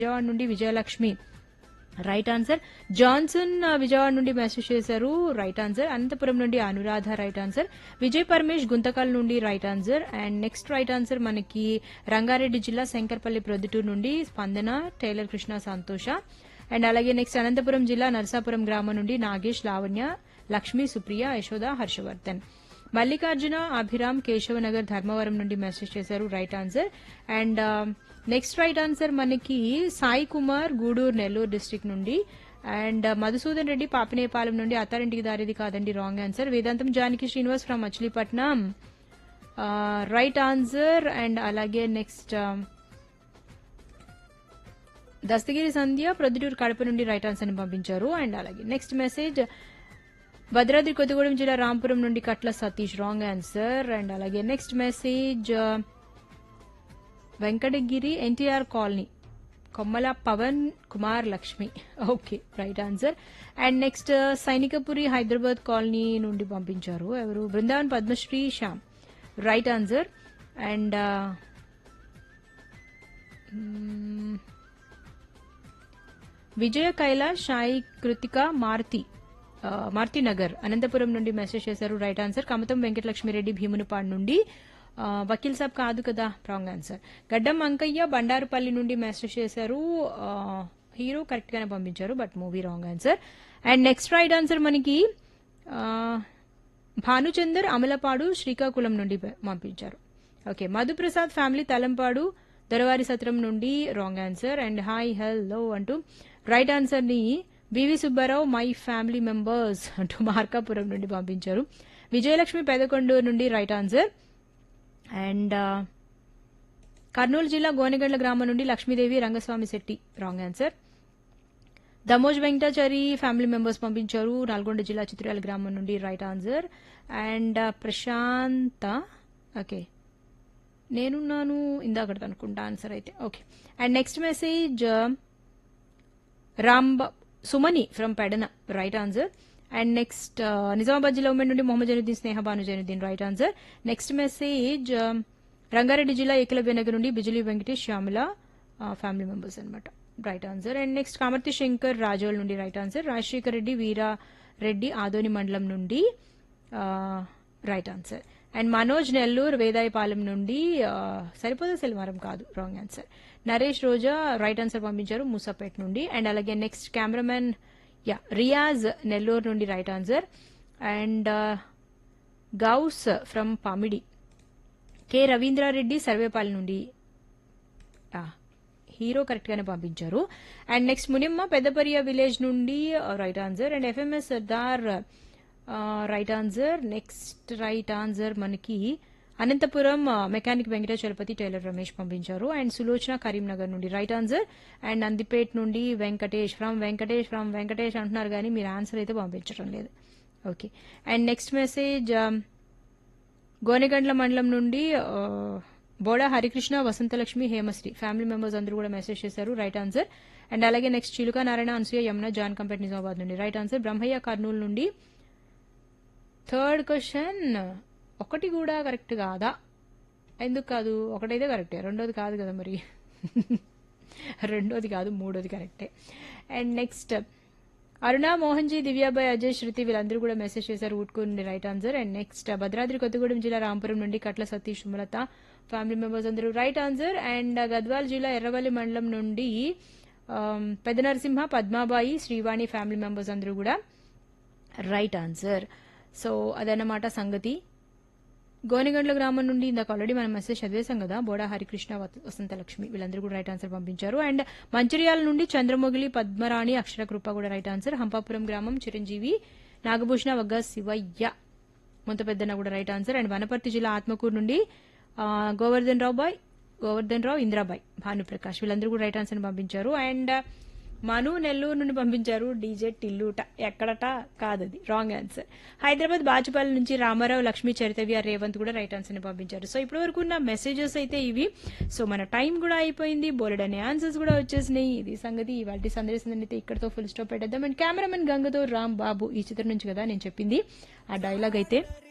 విజయవాడ నుండి Vijayalakshmi right answer Johnson ఆ, విజయవాడ నుండి మెసేజ్ చేశారు రైట్ ఆన్సర్ అనంతపురం నుండి అనురాధ రైట్ ఆన్సర్ విజయ్ పరమేష్ గుంతకల్ నుండి right answer and next right answer మనకి రంగారెడ్డి జిల్లా శంకర్పల్లి ప్రొద్దుటూరు నుండి స్పందన టైలర్ కృష్ణ సంతోష అండ్ అలాగే నెక్స్ట్ అనంతపురం జిల్లా నరసాపురం గ్రామం నుండి నాగేష్ లావణ్య లక్ష్మీ సుప్రియ యశోద హర్షవర్ధన్ మల్లికార్జున అభిరామ్ కేశవనగర్ ధర్మవరం నుండి మెసేజ్ చేశారు right answer and next right answer మనకి సాయి కుమార్ గూడూరు నెల్లూరు డిస్టిక్ నుండి అండ్ మధుసూదన్ రెడ్డి పాపినేపాలెం నుండి అత్తారింటికి దారిది కాదండి wrong answer Vedantam Janaki Srinivas from Machilipatnam right answer and అలాగే నెక్స్ట్ దస్తగిరి సంధ్య ప్రొద్దుటూరు కడప నుండి రైట్ ఆన్సర్ ని పంపించారు అండ్ అలాగే నెక్స్ట్ మెసేజ్ భద్రాద్రి కొత్తగూడెం జిల్లా రాంపురం నుండి Katla Satish wrong answer and అలాగే next message Venkatagiri NTR colony Kommala Pavan Kumar Lakshmi okay right answer and next Sainikpuri Hyderabad colony నుండి పంపించారు ఎవరు Brindavan Padmasri Shyam right answer and Vijaya Kailash Sai Krithika Maruthi ఆ, మారుతి నగర్ అనంతపురం నుండి మెసేజ్ చేశారు రైట్ ఆన్సర్ కమతం వెంకటలక్ష్మిరెడ్డి భీమునిపాడు నుండి ఆ, వకీల్ సాబ్ కాదు కదా రాంగ్ ఆన్సర్ గడ్డం అంకయ్య బండారుపల్లి నుండి మెసేజ్ చేశారు ఆ, హీరో కరెక్ట్ గానే పంపించారు but movie wrong answer and next right answer మనకి ఆ, భానుచందర్ అమలపాడు శ్రీకాకుళం నుండి ప- పంపించారు ఓకే మధుప్రసాద్ ఫ్యామిలీ తలంపాడు దొరవారి సత్రం నుండి wrong answer and hi hello అంటూ రైట్ ఆన్సర్ ని V V Subbarao my family members అంటూ మార్కాపురం నుండి పంపించారు విజయలక్ష్మి పెదకొండూరు నుండి రైట్ ఆన్సర్ అండ్ కర్నూలు జిల్లా గోనెగండ్ల గ్రామం నుండి Lakshmidevi Rangaswamy Shetty wrong answer Damoj Venkatachari family members పంపించారు నల్గొండ జిల్లా చిత్రాల గ్రామం నుండి right answer and Prashantha okay నేనున్నాను ఇందాకటి అనుకుంటా ఆన్సర్ అయితే okay and next message Ramba Sumani from Pedana right answer and next Nizamabad జిల్లా ఉమెన్ నుండి Mohammed Janudeen Sneha Bhanu Janudeen right answer next message Rangareddy జిల్లా ఏకలవ్య నగర్ నుండి బిజలీ వెంకటేష్ శ్యామల ఫ్యామిలీ మెంబర్స్ అనమాట right answer and next కామర్తి Shankar Razole నుండి రైట్ ఆన్సర్ రాజశేఖర్ రెడ్డి వీరా రెడ్డి ఆదోని మండలం నుండి right answer and Manoj Nellore Vedayapalem నుండి ఆ, సరిపోదా సెల్వారం కాదు wrong answer Naresh Roja right answer పంపించారు మూసాపేట్ నుండి అండ్ అలాగే నెక్స్ట్ కెమెరామెన్ యా రియాజ్ నెల్లూరు నుండి right answer and Ghouse from Pamidi K Ravindra Reddy Sarvepal నుండి ఆ, హీరో కరెక్ట్ గానే పంపించారు and next Munimma Peddapariya village నుండి right answer and FMS Sardar right answer next right answer మనకి అనంతపురం ఆ, మెకానిక్ వెంకటాచలపతి టైలర్ రమేష్ పంపించారు అండ్ సులోచన కరీంనగర్ నుండి రైట్ ఆన్సర్ అండ్ నందిపేట్ నుండి వెంకటేష్ ఫ్రమ్ వెంకటేష్ ఫ్రమ్ వెంకటేష్ అంటున్నారు కానీ మీరు ఆన్సర్ అయితే పంపించడం లేదు okay and next message Gonegandla మండలం నుండి ఆ, బోడా హరికృష్ణ వసంతలక్ష్మి హేమశ్రీ ఫ్యామిలీ మెంబర్స్ అందరూ కూడా మెసేజ్ చేశారు రైట్ ఆన్సర్ అండ్ అలాగే నెక్స్ట్ చిలుక నారాయణ అనసూయ యమున జాన్ కంపేట్ నిజామాబాద్ నుండి రైట్ ఆన్సర్ బ్రహ్మయ్య కర్నూలు నుండి థర్డ్ క్వశ్చన్ ఒకటి కూడా కరెక్ట్ కాదా ఎందుకు కాదు ఒకటైతే కరెక్టే రెండోది కాదు కదా మరి రెండోది కాదు మూడోది కరెక్టే అండ్ నెక్స్ట్ అరుణ మోహన్జీ దివ్యాబాయ్ అజయ్ శృతి వీళ్ళందరూ కూడా మెసేజ్ చేశారు ఊట్కూరు నుండి right answer and next Bhadradri Kothagudem జిల్లా రాంపురం నుండి కట్ల సతీష్ సుమలత ఫ్యామిలీ మెంబర్స్ అందరూ రైట్ ఆన్సర్ అండ్ గద్వాల్ జిల్లా ఎర్రవల్లి మండలం నుండి ఆమ్, పెద్ద నరసింహ పద్మాబాయి శ్రీవాణి ఫ్యామిలీ మెంబర్స్ అందరూ కూడా రైట్ ఆన్సర్ సో అదన్నమాట సంగతి గోనెగండ్ల గ్రామం నుండి ఇందాక ఆల్రెడీ మనం మెసేజ్ చదివేశాం కదా బోడా హరికృష్ణ వత- వసంతలక్ష్మి వీళ్ళందరూ కూడా రైట్ ఆన్సర్ పంపించారు అండ్ మంచిర్యాల నుండి చంద్రమొగిలి పద్మరాణి అక్షర కృప కూడా రైట్ ఆన్సర్ హంపాపురం గ్రామం చిరంజీవి నాగభూషణ వగ్గ శివయ్య ముంత పెద్దన్న కూడా రైట్ ఆన్సర్ అండ్ వనపర్తి జిల్లా ఆత్మకూరు నుండి ఆ, గోవర్ధన్ రావు బాయ్ గోవర్ధన్ రావు ఇంద్రాబాయ్ భానుప్రకాష్ వీళ్ళందరూ కూడా రైట్ ఆన్సర్ పంపించారు అండ్ మను నెల్లూరు నుండి పంపించారు డీజే టిల్లుట ఎక్కడట కాదది రాంగ్ ఆన్సర్ హైదరాబాద్ బాచుపల్లి నుంచి రామారావు లక్ష్మీ చరితవ్య రేవంత్ కూడా రైట్ ఆన్సర్ ని పంపించారు సో ఇప్పటి వరకు ఉన్న మెసేజెస్ అయితే ఇవి సో మన టైం కూడా అయిపోయింది బోలెడ్ అనే ఆన్సర్స్ కూడా వచ్చేసినాయి ఇది సంగతి ఇవాటి సందేశం అయితే ఇక్కడతో ఫుల్ స్టాప్ పెట్టేద్దాం అండ్ కెమెరామెన్ గంగతో రామ్ బాబు ఈ చిత్రం నుంచి కదా నేను చెప్పింది ఆ డైలాగ్ అయితే